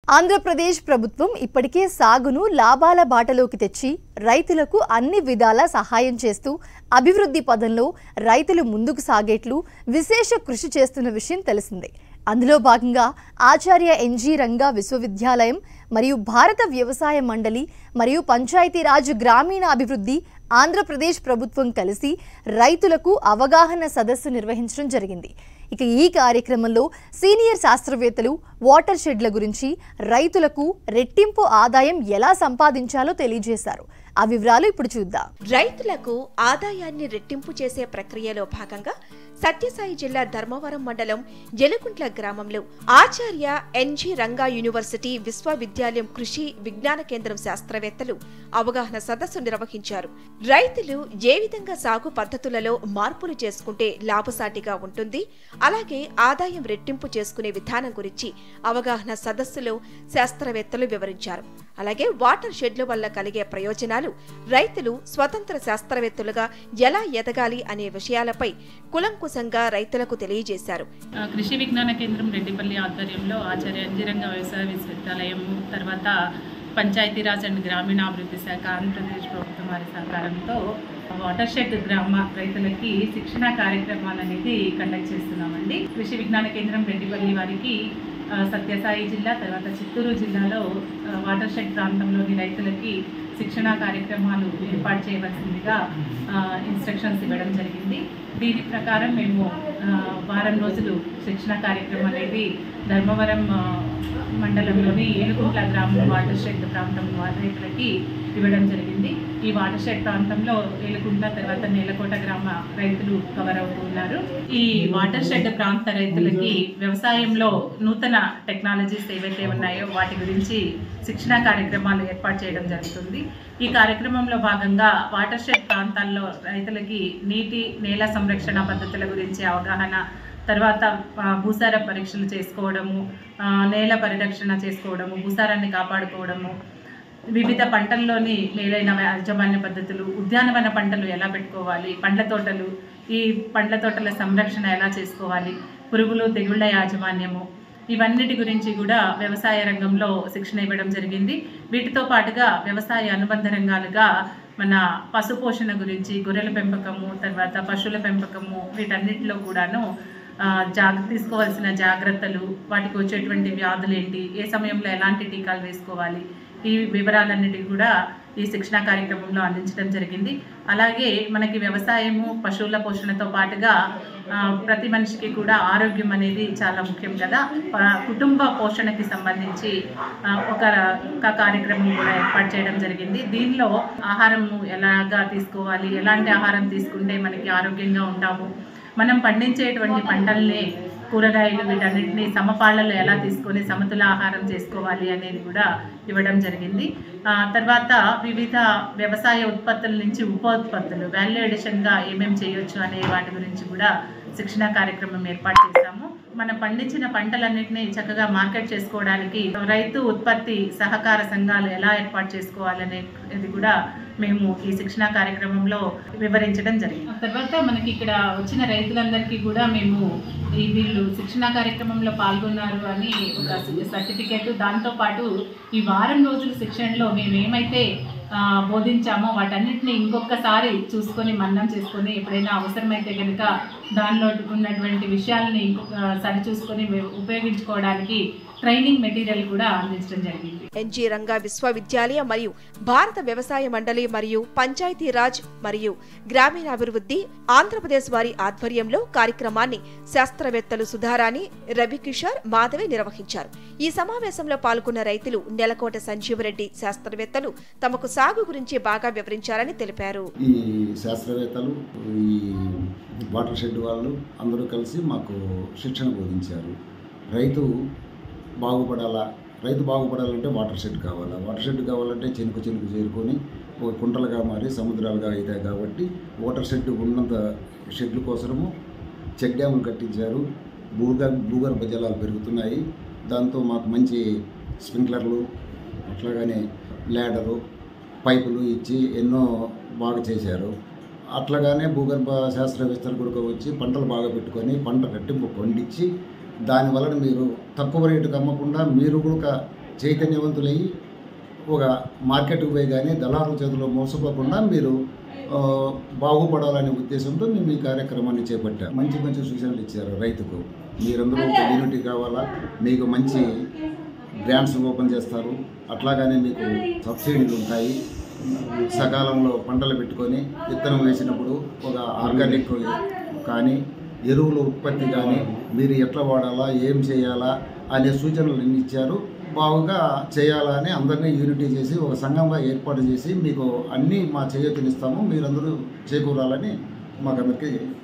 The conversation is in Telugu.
ఆంధ్రప్రదేశ్ ప్రభుత్వం ఇప్పటికే సాగును లాభాల బాటలోకి తెచ్చి రైతులకు అన్ని విధాల సహాయం చేస్తూ అభివృద్ధి పదంలో రైతులు ముందుకు సాగేట్లు విశేష కృషి చేస్తున్న విషయం తెలిసిందే అందులో భాగంగా ఆచార్య ఎన్జీ రంగా విశ్వవిద్యాలయం మరియు భారత వ్యవసాయ మండలి మరియు పంచాయతీరాజ్ గ్రామీణ అభివృద్ధి ఆంధ్రప్రదేశ్ ప్రభుత్వం కలిసి రైతులకు అవగాహన సదస్సు నిర్వహించడం జరిగింది ఇక ఈ కార్యక్రమంలో సీనియర్ శాస్త్రవేత్తలు వాటర్ షెడ్ల గురించి రైతులకు రెట్టింపు ఆదాయం ఎలా సంపాదించాలో తెలియజేశారు ఆ వివరాలు ఇప్పుడు చూద్దాం రైతులకు ఆదాయాన్ని రెట్టింపు చేసే ప్రక్రియలో భాగంగా సత్యసాయి జిల్లా ధర్మవరం మండలం ఎలుకుంట్ల గ్రామంలో ఆచార్య ఎన్జి రంగా యూనివర్సిటీ విశ్వవిద్యాలయం కృషి విజ్ఞాన కేంద్రం శాస్త్రవేత్తలు అవగాహన సదస్సు నిర్వహించారు రైతులు ఏ విధంగా సాగు పద్ధతులలో మార్పులు చేసుకుంటే లాభసాటిగా ఉంటుంది అలాగే ఆదాయం రెట్టింపు చేసుకునే విధానం గురించి అవగాహన సదస్సులో శాస్త్రవేత్తలు వివరించారు అలాగే వాటర్ షెడ్ల వల్ల కలిగే ప్రయోజనాలు రైతులు స్వతంత్ర శాస్త్రవేత్తలుగా ఎలా ఎదగాలి అనే విషయాలపై కులంకుశంగా రైతులకు తెలియజేశారు ఆ, కృషి విజ్ఞాన కేంద్రం రెడ్డిపల్లి ఆధ్వర్యంలో ఆచార్య అంజిరంగ వ్యవసాయ విశ్వవిద్యాలయం తర్వాత పంచాయతీరాజ్ అండ్ గ్రామీణాభివృద్ధి శాఖ ఆంధ్రప్రదేశ్ ప్రభుత్వం వారి సహకారంతో వాటర్ షెడ్ గ్రామ రైతులకి శిక్షణ కార్యక్రమాలు అనేది కండక్ట్ చేస్తున్నామండి కృషి విజ్ఞాన కేంద్రం రెడ్డిపల్లి వారికి ఆ, సత్యసాయి జిల్లా తర్వాత చిత్తూరు జిల్లాలో ఆ, వాటర్ షెడ్ ప్రాంతంలోని రైతులకి శిక్షణ కార్యక్రమాలు ఏర్పాటు చేయవలసిందిగా ఆ, ఇన్స్ట్రక్షన్స్ ఇవ్వడం జరిగింది దీని ప్రకారం మేము ఆ, వారం రోజులు శిక్షణ కార్యక్రమం అనేది ధర్మవరం ఆ, మండలంలోని ఏలుకుంట్ల గ్రామం వాటర్ షెడ్ ప్రాంతం రైతులకి ఇవ్వడం జరిగింది ఈ వాటర్ షెడ్ ప్రాంతంలో ఏలుకుంట్ల తర్వాత నేలకోట గ్రామ రైతులు కవర్ అవుతూ ఉన్నారు ఈ వాటర్ షెడ్ ప్రాంత రైతులకి వ్యవసాయంలో నూతన టెక్నాలజీస్ ఏవైతే ఉన్నాయో వాటి గురించి శిక్షణ కార్యక్రమాలు ఏర్పాటు చేయడం జరుగుతుంది ఈ కార్యక్రమంలో భాగంగా వాటర్ షెడ్ ప్రాంతాల్లో రైతులకి నీటి నేల సంరక్షణ పద్ధతుల గురించి అవగాహన తర్వాత ఆ, భూసార పరీక్షలు చేసుకోవడము ఆ, నేల పరిరక్షణ చేసుకోవడము భూసారాన్ని కాపాడుకోవడము వివిధ పంటల్లోని మేలైన యాజమాన్య పద్ధతులు ఉద్యానవన పంటలు ఎలా పెట్టుకోవాలి పండ్ల తోటలు ఈ పండ్ల తోటల సంరక్షణ ఎలా చేసుకోవాలి పురుగులు తెగుళ్ళ యాజమాన్యము ఇవన్నిటి గురించి కూడా వ్యవసాయ రంగంలో శిక్షణ ఇవ్వడం జరిగింది వీటితో పాటుగా వ్యవసాయ అనుబంధ రంగాలుగా మన పశు పోషణ గురించి గొర్రెల పెంపకము తర్వాత పశువుల పెంపకము వీటన్నిటిలో కూడాను ఆ, జాగ తీసుకోవాల్సిన జాగ్రత్తలు వాటికి వచ్చేటువంటి వ్యాధులు ఏంటి ఏ సమయంలో ఎలాంటి టీకాలు వేసుకోవాలి ఈ వివరాలన్నిటి కూడా ఈ శిక్షణ కార్యక్రమంలో అందించడం జరిగింది అలాగే మనకి వ్యవసాయము పశువుల పోషణతో పాటుగా ఆ, ప్రతి మనిషికి కూడా ఆరోగ్యం అనేది చాలా ముఖ్యం కదా ప- కుటుంబ పోషణకి సంబంధించి ఆ, ఒక ఒక కార్యక్రమం కూడా ఏర్పాటు చేయడం జరిగింది దీనిలో ఆహారము ఎలాగా తీసుకోవాలి ఎలాంటి ఆహారం తీసుకుంటే మనకి ఆరోగ్యంగా ఉంటాము మనం పండించేటువంటి పంటల్ని కూరగాయలు వీటన్నిటిని సమపాళ్లలో ఎలా తీసుకొని సమతుల ఆహారం చేసుకోవాలి అనేది కూడా ఇవ్వడం జరిగింది ఆ, తర్వాత వివిధ వ్యవసాయ ఉత్పత్తుల నుంచి ఉప ఉత్పత్తులు వాల్యూ ఎడిషన్గా ఏమేమి చేయొచ్చు అనే వాటి గురించి కూడా శిక్షణ కార్యక్రమం ఏర్పాటు చేశాము మనం పండించిన పంటలన్నింటినీ చక్కగా మార్కెట్ చేసుకోవడానికి రైతు ఉత్పత్తి సహకార సంఘాలు ఎలా ఏర్పాటు చేసుకోవాలనేది కూడా మేము ఈ శిక్షణ కార్యక్రమంలో వివరించడం జరిగింది తర్వాత మనకి ఇక్కడ వచ్చిన రైతులందరికీ కూడా మేము ఈ వీళ్ళు శిక్షణ కార్యక్రమంలో పాల్గొన్నారు అని ఒక సర్టిఫికేట్ దాంతో పాటు ఈ వారం రోజుల శిక్షణలో మేము ఏమైతే ఆ, బోధించామో వాటన్నిటిని ఇంకొకసారి చూసుకొని మన్నం చేసుకొని ఎప్పుడైనా అవసరమైతే కనుక దానిలో ఉన్నటువంటి విషయాలని ఇంకొక సరి చూసుకొని ఉపయోగించుకోవడానికి ట్రైనింగ్ మెటీరియల్ కూడా అందించడం జరిగింది ఎన్జి రంగా విశ్వవిద్యాలయం మరియు భారత వ్యవసాయ మండలి మరియు పంచాయతీరాజ్ మరియు గ్రామీణాభివృద్ధి ఆంధ్రప్రదేశ్ వారి ఆధ్వర్యంలో కార్యక్రమాన్ని శాస్త్రవేత్తలు సుధారాణి రవికిషోర్ మాధవి నిర్వహించారు ఈ సమావేశంలో పాల్గొన్న రైతులు నెలకోట సంజీవరెడ్డి శాస్త్రవేత్తలు తమకు సాగు గురించి బాగా వివరించారని తెలిపారు ఈ శాస్త్రవేత్తలు ఈ వాటర్ షెడ్ వాళ్ళు అందరూ కలిసి మాకు శిక్షణ బోధించారు రైతు బాగుపడాలా రైతు బాగుపడాలంటే వాటర్ షెడ్ కావాలా వాటర్ షెడ్ కావాలంటే చెనుకు చెనుకు చేరుకొని ఒక కుంటలుగా మారి సముద్రాలుగా అవుతాయి కాబట్టి వాటర్ షెడ్ ఉన్నంత షెడ్ల కోసము చెక్ డ్యాములు కట్టించారు భూగర్ భూగర్భ జలాలు పెరుగుతున్నాయి దాంతో మాకు మంచి స్ప్రింక్లర్లు అట్లాగనే ల్యాడరు పైపులు ఇచ్చి ఎన్నో బాగా చేశారు అట్లాగానే భూగర్భ శాస్త్రవేత్తలు కూడా వచ్చి పంటలు బాగా పెట్టుకొని పంట కట్టింపు పండించి దాని వలన మీరు తక్కువ రేటుకి అమ్మకుండా మీరు కూడా చైతన్యవంతులయ్యి ఒక మార్కెట్కి పోయి కానీ దళారుల చేతిలో మోసపోకుండా మీరు ఆ, బాగుపడాలనే ఉద్దేశంతో మేము ఈ కార్యక్రమాన్ని చేపట్టాం మంచి మంచి సూచనలు ఇచ్చారు రైతుకు మీరందరూ ఒక యూనిటీ కావాలా మీకు మంచి బ్రాండ్స్ ఓపెన్ చేస్తారు అట్లాగానే మీకు సబ్సిడీలు ఉంటాయి సకాలంలో పంటలు పెట్టుకొని విత్తనం వేసినప్పుడు ఒక ఆర్గానిక్ కానీ ఎరువుల ఉత్పత్తి కానీ మీరు ఎట్లా వాడాలా ఏం చేయాలా అనే సూచనలు ఎన్ని ఇచ్చారు బాగుగా చేయాలని అందరినీ యూనిటీ చేసి ఒక సంఘంగా ఏర్పాటు చేసి మీకు అన్నీ మా చేయూతనిస్తాము మీరందరూ చేకూరాలని మాకందరికీ